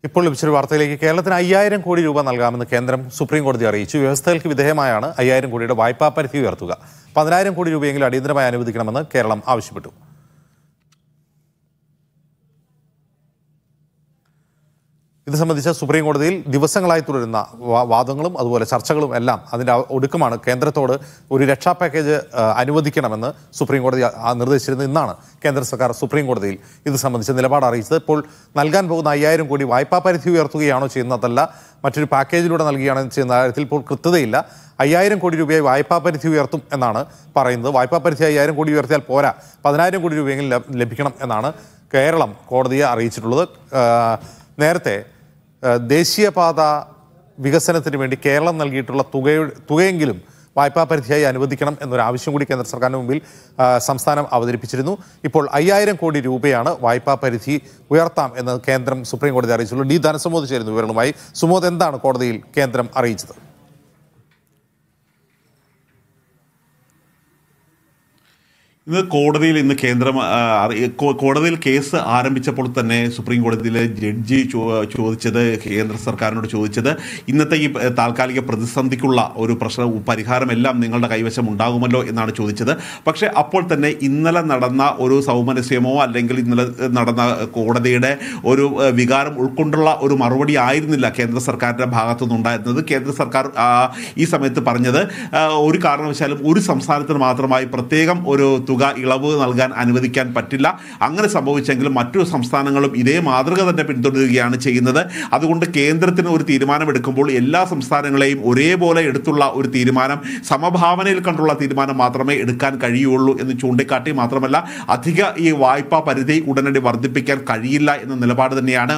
ഇപ്പോൾ ലഭിച്ചൊരു വാർത്തയിലേക്ക് കേരളത്തിന് അയ്യായിരം കോടി രൂപ നൽകാമെന്ന് കേന്ദ്രം സുപ്രീം കോടതി അറിയിച്ചു വ്യവസ്ഥകൾക്ക് വിധേയമായാണ് അയ്യായിരം കോടിയുടെ വായ്പാ പരിധി ഉയർത്തുക പതിനായിരം കോടി രൂപയെങ്കിലും അടിയന്തരമായി അനുവദിക്കണമെന്ന് കേരളം ആവശ്യപ്പെട്ടു ഇത് സംബന്ധിച്ച് സുപ്രീം കോടതിയിൽ ദിവസങ്ങളായി തുടരുന്ന വാ- വാദങ്ങളും അതുപോലെ ചർച്ചകളും എല്ലാം അതിൻ്റെ അവ- ഒടുക്കമാണ് കേന്ദ്രത്തോട് ഒരു രക്ഷാ പാക്കേജ് ആ, അനുവദിക്കണമെന്ന് സുപ്രീം കോടതി ആ- ആ നിർദ്ദേശിച്ചിരുന്നത് ഇന്നാണ് കേന്ദ്ര സർക്കാർ സുപ്രീം കോടതിയിൽ ഇത് സംബന്ധിച്ച് നിലപാട് അറിയിച്ചത് ഇപ്പോൾ നൽകാൻ പോകുന്ന അയ്യായിരം കോടി വായ്പാ പരിധി ഉയർത്തുകയാണോ ചെയ്യുന്നതല്ല മറ്റൊരു പാക്കേജിലൂടെ നൽകുകയാണോ ചെയ്യുന്ന കാര്യത്തിൽ ഇപ്പോൾ കൃത്യതയില്ല അയ്യായിരം കോടി രൂപയെ വായ്പാ പരിധി ഉയർത്തും എന്നാണ് പറയുന്നത് വായ്പാ പരിധി അയ്യായിരം കോടി ഉയർത്തിയാൽ പോരാ പതിനായിരം കോടി രൂപയെങ്കിലും ലഭ- ലഭിക്കണം എന്നാണ് കേരളം കോടതിയെ അറിയിച്ചിട്ടുള്ളത് ആ, നേരത്തെ ആ, ദേശീയപാത വികസനത്തിന് വേണ്ടി കേരളം നൽകിയിട്ടുള്ള തുകയുടെ തുകയെങ്കിലും വായ്പാ പരിധിയായി അനുവദിക്കണം എന്നൊരു ആവശ്യം കൂടി കേന്ദ്ര സർക്കാരിന് മുമ്പിൽ ആ, സംസ്ഥാനം അവതരിപ്പിച്ചിരുന്നു ഇപ്പോൾ അയ്യായിരം കോടി രൂപയാണ് വായ്പാ പരിധി ഉയർത്താം എന്ന് കേന്ദ്രം സുപ്രീം കോടതി അറിയിച്ചുള്ളൂ ഡി ധനസമോദ് ചേരുന്നു വിവരങ്ങളുമായി സുമോദ് എന്താണ് കോടതിയിൽ കേന്ദ്രം അറിയിച്ചത് ഇന്ന് കോടതിയിൽ ഇന്ന് കേന്ദ്രം ആ, അറി- കോ- കോടതിയിൽ കേസ് ആരംഭിച്ചപ്പോൾ തന്നെ സുപ്രീം കോടതിയിലെ ജഡ്ജി ചോ- ചോദിച്ചത് കേന്ദ്ര സർക്കാരിനോട് ചോദിച്ചത് ഇന്നത്തെ ഈ പ- താൽക്കാലിക പ്രതിസന്ധിക്കുള്ള ഒരു പ്രശ്ന പരിഹാരമെല്ലാം നിങ്ങളുടെ കൈവശം ഉണ്ടാകുമല്ലോ എന്നാണ് ചോദിച്ചത് പക്ഷേ അപ്പോൾ തന്നെ ഇന്നലെ നടന്ന ഒരു സൗമനസ്യമോ അല്ലെങ്കിൽ ഇന്നലെ നടന്ന കോടതിയുടെ ഒരു ആ, വികാരം ഉൾക്കൊണ്ടുള്ള ഒരു മറുപടി ആയിരുന്നില്ല കേന്ദ്ര സർക്കാരിൻ്റെ ഭാഗത്തു നിന്നുണ്ടായിരുന്നത് കേന്ദ്ര സർക്കാർ ആ, ഈ സമയത്ത് പറഞ്ഞത് ആ, ഒരു കാരണവശാലും ഒരു സംസ്ഥാനത്തിന് മാത്രമായി പ്രത്യേകം ഒരു തുക ഇളവ് നൽകാൻ അനുവദിക്കാൻ പറ്റില്ല അങ്ങനെ സംഭവിച്ചെങ്കിലും മറ്റു സംസ്ഥാനങ്ങളും ഇതേ മാതൃക തന്നെ പിന്തുടരുകയാണ് ചെയ്യുന്നത് അതുകൊണ്ട് കേന്ദ്രത്തിന് ഒരു തീരുമാനമെടുക്കുമ്പോൾ എല്ലാ സംസ്ഥാനങ്ങളെയും ഒരേപോലെ എടുത്തുള്ള ഒരു തീരുമാനം സമഭാവനയിൽ കണ്ടുള്ള തീരുമാനം മാത്രമേ എടുക്കാൻ കഴിയുള്ളൂ എന്ന് ചൂണ്ടിക്കാട്ടി മാത്രമല്ല അധിക ഈ വായ്പാ പരിധി ഉടനടി വർദ്ധിപ്പിക്കാൻ കഴിയില്ല എന്ന നിലപാട് തന്നെയാണ്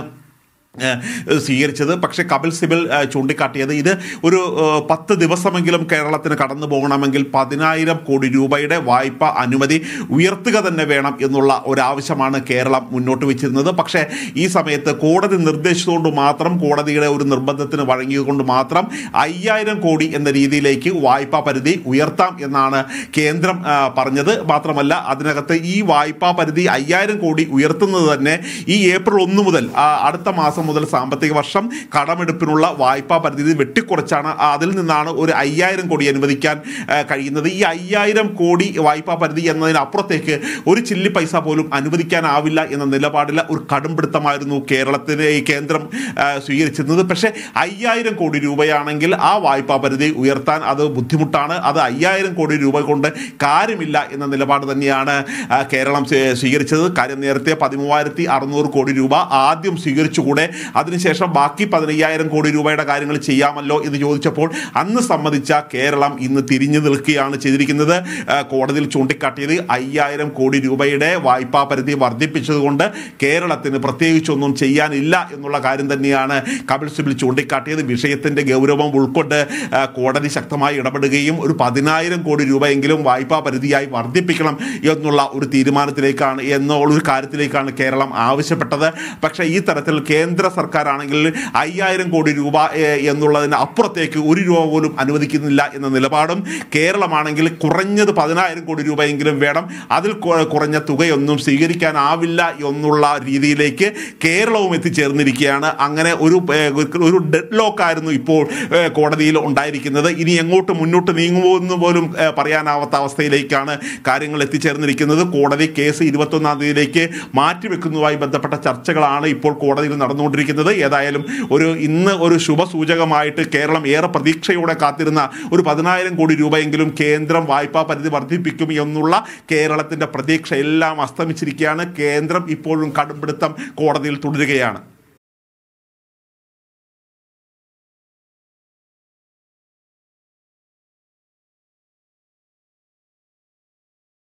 ഏഹ് സ്വീകരിച്ചത് പക്ഷേ കപിൽ സിബൽ ഏഹ് ചൂണ്ടിക്കാട്ടിയത് ഇത് ഒരു ഏഹ് പത്ത് ദിവസമെങ്കിലും കേരളത്തിന് കടന്നു പോകണമെങ്കിൽ പതിനായിരം കോടി രൂപയുടെ വായ്പ അനുമതി ഉയർത്തുക തന്നെ വേണം എന്നുള്ള ഒരാവശ്യമാണ് കേരളം മുന്നോട്ട് വെച്ചിരുന്നത് പക്ഷേ ഈ സമയത്ത് കോടതി നിർദ്ദേശിച്ചുകൊണ്ട് മാത്രം കോടതിയുടെ ഒരു നിർബന്ധത്തിന് വഴങ്ങിയതുകൊണ്ട് മാത്രം അയ്യായിരം കോടി എന്ന രീതിയിലേക്ക് വായ്പാ പരിധി ഉയർത്താം എന്നാണ് കേന്ദ്രം ആ, പറഞ്ഞത് മാത്രമല്ല അതിനകത്ത് ഈ വായ്പാ പരിധി അയ്യായിരം കോടി ഉയർത്തുന്നത് തന്നെ ഈ ഏപ്രിൽ ഒന്ന് മുതൽ ആ, അടുത്ത മാസം മുതൽ സാമ്പത്തിക വർഷം കടമെടുപ്പിനുള്ള വായ്പാ പരിധി വെട്ടിക്കുറച്ചാണ് ആ, അതിൽ നിന്നാണ് ഒരു അയ്യായിരം കോടി അനുവദിക്കാൻ ആ, കഴിയുന്നത് ഈ അയ്യായിരം കോടി വായ്പാ പരിധി എന്നതിനപ്പുറത്തേക്ക് ഒരു ചില്ലി പൈസ പോലും അനുവദിക്കാനാവില്ല എന്ന നിലപാടിൽ ഒരു കടുംപിടുത്തമായിരുന്നു കേരളത്തിന് ഈ കേന്ദ്രം ആ, സ്വീകരിച്ചിരുന്നത് പക്ഷേ അയ്യായിരം കോടി രൂപയാണെങ്കിൽ ആ വായ്പാ പരിധി ഉയർത്താൻ അത് ബുദ്ധിമുട്ടാണ് അത് അയ്യായിരം കോടി രൂപ കൊണ്ട് കാര്യമില്ല എന്ന നിലപാട് തന്നെയാണ് ആ, കേരളം സ്വീ- സ്വീകരിച്ചത് കാര്യം നേരത്തെ പതിമൂവായിരത്തി അറുന്നൂറ് കോടി രൂപ ആദ്യം സ്വീകരിച്ചുകൂടെ അതിനുശേഷം ബാക്കി പതിനയ്യായിരം കോടി രൂപയുടെ കാര്യങ്ങൾ ചെയ്യാമല്ലോ എന്ന് ചോദിച്ചപ്പോൾ അന്ന് സമ്മതിച്ച കേരളം ഇന്ന് തിരിഞ്ഞു നിൽക്കുകയാണ് ചെയ്തിരിക്കുന്നത് ആ, കോടതിയിൽ ചൂണ്ടിക്കാട്ടിയത് അയ്യായിരം കോടി രൂപയുടെ വായ്പാ പരിധി വർദ്ധിപ്പിച്ചതുകൊണ്ട് കേരളത്തിന് പ്രത്യേകിച്ചൊന്നും ചെയ്യാനില്ല എന്നുള്ള കാര്യം തന്നെയാണ് കപിൽ സിബിൽ ചൂണ്ടിക്കാട്ടിയത് വിഷയത്തിന്റെ ഗൗരവം ഉൾക്കൊണ്ട് ആ, കോടതി ശക്തമായി ഇടപെടുകയും ഒരു പതിനായിരം കോടി രൂപയെങ്കിലും വായ്പാ പരിധിയായി വർദ്ധിപ്പിക്കണം എന്നുള്ള ഒരു തീരുമാനത്തിലേക്കാണ് എന്നുള്ള ഒരു കാര്യത്തിലേക്കാണ് കേരളം ആവശ്യപ്പെട്ടത് പക്ഷേ ഈ തരത്തിൽ കേന്ദ്ര സർക്കാരാണെങ്കിൽ അയ്യായിരം കോടി രൂപ ഏഹ്, എന്നുള്ളതിന് അപ്പുറത്തേക്ക് ഒരു രൂപ പോലും അനുവദിക്കുന്നില്ല എന്ന നിലപാടും കേരളമാണെങ്കിൽ കുറഞ്ഞത് പതിനായിരം കോടി രൂപയെങ്കിലും വേണം അതിൽ കു- കുറഞ്ഞ തുകയൊന്നും സ്വീകരിക്കാനാവില്ല എന്നുള്ള രീതിയിലേക്ക് കേരളവും എത്തിച്ചേർന്നിരിക്കുകയാണ് അങ്ങനെ ഒരു ഏഹ്, ഒരു ഡെഡ് ലോക്ക് ആയിരുന്നു ഇപ്പോൾ ഏഹ്, കോടതിയിൽ ഉണ്ടായിരിക്കുന്നത് ഇനി എങ്ങോട്ട് മുന്നോട്ട് നീങ്ങുമോ എന്ന് പോലും ഏഹ്, പറയാനാവാത്ത അവസ്ഥയിലേക്കാണ് കാര്യങ്ങൾ എത്തിച്ചേർന്നിരിക്കുന്നത് കോടതി കേസ് ഇരുപത്തൊന്നാം തീയതിയിലേക്ക് മാറ്റിവെക്കുന്നതുമായി ബന്ധപ്പെട്ട ചർച്ചകളാണ് ഇപ്പോൾ കോടതിയിൽ നടന്നുകൊണ്ടിരിക്കുന്നത് ഏതായാലും ഒരു ഇന്ന് ഒരു ശുഭസൂചകമായിട്ട് കേരളം ഏറെ പ്രതീക്ഷയോടെ കാത്തിരുന്ന ഒരു പതിനായിരം കോടി രൂപയെങ്കിലും കേന്ദ്രം വായ്പാ പരിധി വർദ്ധിപ്പിക്കും എന്നുള്ള കേരളത്തിന്റെ പ്രതീക്ഷ എല്ലാം അസ്തമിച്ചിരിക്കുകയാണ് കേന്ദ്രം ഇപ്പോഴും കടുംപിടുത്തം കോടതിയിൽ തുടരുകയാണ്